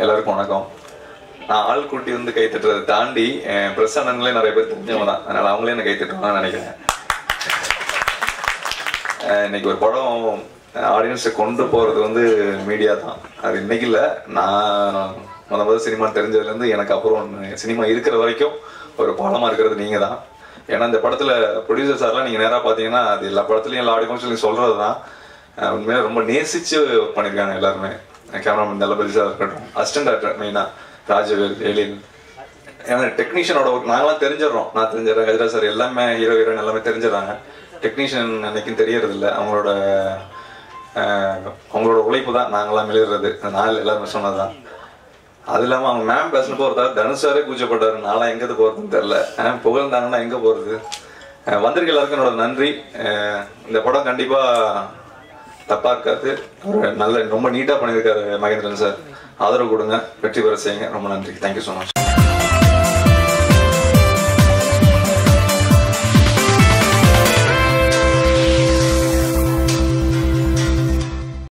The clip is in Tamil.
எல்லாருக்கும் வணக்கம் நான் ஆள் கூட்டி வந்து கை தட்டுறதை தாண்டி பிரஸ் அண்ணன்களே நிறைய பேர் தெரிஞ்சவங்க தான் அதனால அவங்களே என்ன கை தட்டுவாங்கன்னு நினைக்கிறேன் அஹ் இன்னைக்கு ஒரு படம் ஆடியன்ஸை கொண்டு போறது வந்து மீடியா தான் அது இன்னைக்கு இல்லை நான் முத முதல் சினிமா தெரிஞ்சதுலேருந்து எனக்கு அப்புறம் சினிமா இருக்கிற வரைக்கும் ஒரு பாலமாக இருக்கிறது நீங்கள் தான் ஏன்னா இந்த படத்தில் ப்ரொடியூசர் சார்லாம் நீங்கள் நேராக பார்த்தீங்கன்னா அது எல்லா படத்துலையும் எல்லா ஆடியோ சொல்லி சொல்கிறது தான் அஹ் உண்மையிலே ரொம்ப நேசிச்சு ஒர்க் பண்ணியிருக்காங்க எல்லாருமே கேமராமேன் தளபதி சார் இருக்கட்டும் அசிஸ்டன்ட் டேரக்டர் மெயினாக ராஜவேல் எழில் ஏன்னா டெக்னீஷியனோட ஒர்க் நாங்களாம் தெரிஞ்சிடறோம் நான் தெரிஞ்சிடறேன் கஜரா சார் எல்லாமே ஹீரோ ஹீரோயின் எல்லாமே தெரிஞ்சிடறாங்க டெக்னீஷியன் அன்னைக்கும் தெரியறது இல்லை அவங்களோட அஹ், அவங்களோட உழைப்பு தான் நாங்களாம் எழுதுறது நாள் எல்லாருமே சொன்னதுதான் அது இல்லாமல் அவங்க மேம் பேசினப்போ ஒருத்தர் தனுஷாரே கூச்சப்பட்டாரு நான்லாம் எங்கேருந்து போகிறதுன்னு தெரில புகழ்ந்தாங்கன்னா எங்கே போகிறது வந்திருக்க எல்லாருக்கும் என்னோட நன்றி அஹ், இந்த படம் கண்டிப்பாக தப்பா இருக்காது ஒரு நல்ல ரொம்ப நீட்டாக பண்ணியிருக்காரு மகேந்திரன் சார் ஆதரவு கொடுங்க வெற்றி பெற செய்யுங்க ரொம்ப நன்றி தேங்க்யூ ஸோ மச்